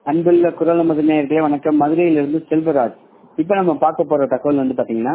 அன்புள்ள குரல் நமது நேயர்களே வணக்கம் மதுரையிலிருந்து செல்வராஜ் இப்ப நம்ம பார்க்க போற தகவல் வந்து பாத்தீங்கன்னா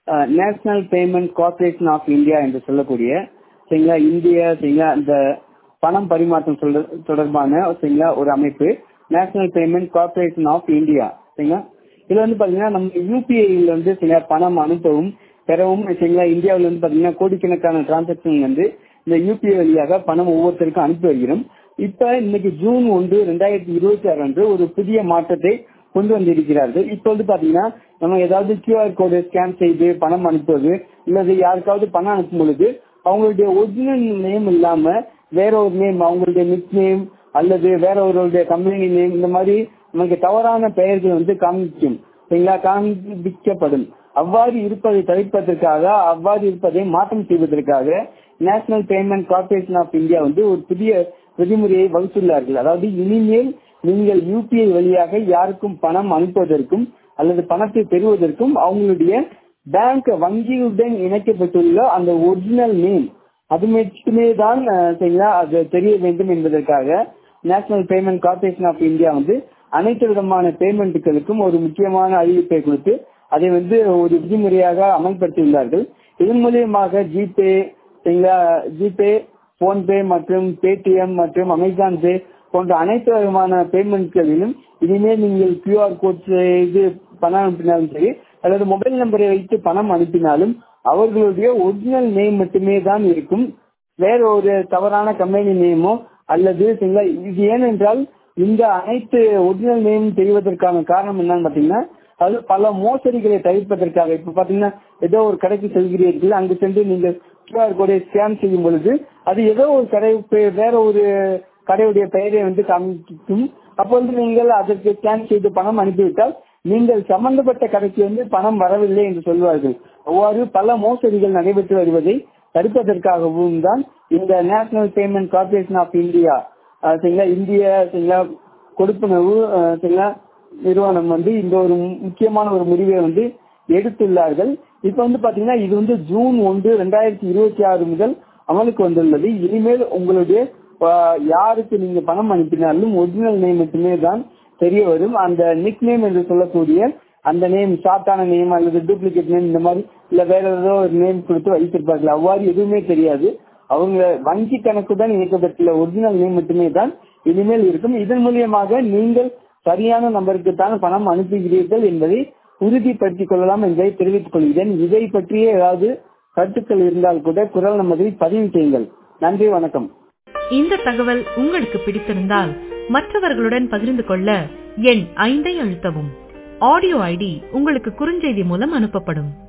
national payment corporation of India என்று சொல்லக்கூடிய சரிங்களா இந்திய சரிங்களா இந்த பணம் பரிமாற்றம் சொல்ற தொடர்பான சரிங்களா ஒரு அமைப்பு national payment corporation of India சரிங்களா இதுல வந்து பாத்தீங்கன்னா நம்ம யூபிஐல வந்து சரிங்களா பணம் அனுப்பவும் பெறவும் சரிங்களா இந்தியாவில் வந்து பாத்தீங்கன்னா கோடிக்கணக்கான டிரான்சாக்சன் வந்து இந்த யூபிஐ வழியாக பணம் ஒவ்வொருத்தருக்கும் அனுப்பி வருகிறோம் இப்ப இன்னைக்கு ஜூன் ஒன்று ரெண்டாயிரத்தி இருபத்தி ஆறு அன்று ஒரு புதிய மாற்றத்தை கொண்டு வந்திருக்கிறார்கள் இப்ப வந்து பாத்தீங்கன்னா நம்ம ஏதாவது கியூஆர் கோடு ஸ்கேன் செய்து பணம் அனுப்புவது இல்லது யாருக்காவது பணம் அனுப்பும் பொழுது அவங்களுடைய ஒரிஜினல் நேம் இல்லாம வேற ஒரு நேம் அவங்களுடைய நிக் நேம் அல்லது வேற ஒருவருடைய கம்பெனி நேம் இந்த மாதிரி நமக்கு தவறான பெயர்கள் வந்து காமிக்கும் சரிங்களா காண்பிக்கப்படும் அவ்வாறு இருப்பதை தவிர்ப்பதற்காக அவ்வாறு இருப்பதை மாற்றம் செய்வதற்காக national payment corporation of India வந்து ஒரு புதிய விதிமுறையை வகுத்துள்ளார்கள் அதாவது இனிமேல் நீங்கள் யூபிஐ வழியாக யாருக்கும் பணம் அனுப்புவதற்கும் அல்லது பணத்தை பெறுவதற்கும் அவங்களுடைய பேங்க் வங்கியுடன் இணைக்கப்பட்டுள்ள அந்த ஒரிஜினல் நேம் அது மட்டுமே தான் சரிங்களா அது தெரிய வேண்டும் என்பதற்காக national payment corporation of India வந்து அனைத்து விதமான பேமெண்ட்டுகளுக்கும் ஒரு முக்கியமான அறிவிப்பை கொடுத்து அதை வந்து ஒரு விதிமுறையாக அமல்படுத்தியுள்ளார்கள் இதன் மூலியமாக ஜிபே சரிங்களா ஜிபே போன்பே மற்றும் பேடிஎம் மற்றும் அமேசான் பே போன்ற அனைத்து விதமான பேமெண்ட்களிலும் இனிமேல் நீங்கள் கியூஆர் கோட் செய்து பணம் அனுப்பினாலும் சரி அல்லது மொபைல் நம்பரை வைத்து பணம் அனுப்பினாலும் அவர்களுடைய ஒரிஜினல் நேம் மட்டுமே தான் இருக்கும் வேற ஒரு தவறான கம்பெனி நேமோ அல்லது இது ஏனென்றால் இந்த அனைத்து ஒரிஜினல் நேம் தெரிவதற்கான காரணம் என்னன்னு பாத்தீங்கன்னா அது பல மோசடிகளை தவிர்ப்பதற்காக இப்ப பாத்தீங்கன்னா ஏதோ ஒரு கடைக்கு செல்கிறீர்கள் அங்கு சென்று நீங்கள் கியூஆர் கோடை ஸ்கேன் செய்யும் பொழுது அது ஏதோ ஒரு கடை வேற ஒரு கடையுடைய பெயரை வந்து காமிக்கும் அப்பொழுது நீங்கள் அதற்கு ஸ்கேன் செய்து பணம் அனுப்பிவிட்டால் நீங்கள் சம்பந்தப்பட்ட கடைக்கு வந்து பணம் வரவில்லை என்று சொல்வார்கள் அவ்வாறு பல மோசடிகள் நடைபெற்று வருவதை தடுப்பதற்காகவும் தான் இந்த national payment corporation of India சரிங்களா இந்திய சரிங்களா கொடுப்பனவு சரிங்களா நிறுவனம் வந்து இந்த ஒரு முக்கியமான ஒரு முடிவை வந்து எடுத்துள்ளார்கள் இப்ப வந்து பாத்தீங்கன்னா இது வந்து ஜூன் ஒன்று ரெண்டாயிரத்தி இருபத்தி ஆறு முதல் அமலுக்கு வந்துள்ளது இனிமேல் உங்களுடைய யாருக்கு நீங்க பணம் அனுப்பினாலும் ஒரிஜினல் நேம் மட்டுமே தான் தெரிய வரும் அந்த நிக் நேம் என்று சொல்லக்கூடிய அந்த நேம் ஷார்ட்டான நேம் அல்லது டூப்ளிகேட் நேம் இந்த மாதிரி இல்ல வேற ஏதோ ஒரு நேம் கொடுத்து வைத்திருப்பார்கள் அவ்வாறு எதுவுமே தெரியாது அவங்க வங்கி கணக்குடன் இணைக்கப்பட்டுள்ள ஒரிஜினல் நேம் மட்டுமே தான் இனிமேல் இருக்கும் இதன் மூலியமாக நீங்கள் சரியான நம்பருக்கு தான் பணம் அனுப்புகிறீர்கள் என்பதை உறுதிப்படுத்திக் கொள்ளலாம் என்பதை தெரிவித்துக் கொள்கிறேன் இதை பற்றிய ஏதாவது கருத்துக்கள் இருந்தால் கூட குரல் நமதில் பதிவு செய்யுங்கள் நன்றி வணக்கம் இந்த தகவல் உங்களுக்கு பிடித்திருந்தால் மற்றவர்களுடன் பகிர்ந்து கொள்ள எண் ஐந்தை அழுத்தவும் ஆடியோ ஐடி உங்களுக்கு குறுஞ்செய்தி மூலம் அனுப்பப்படும்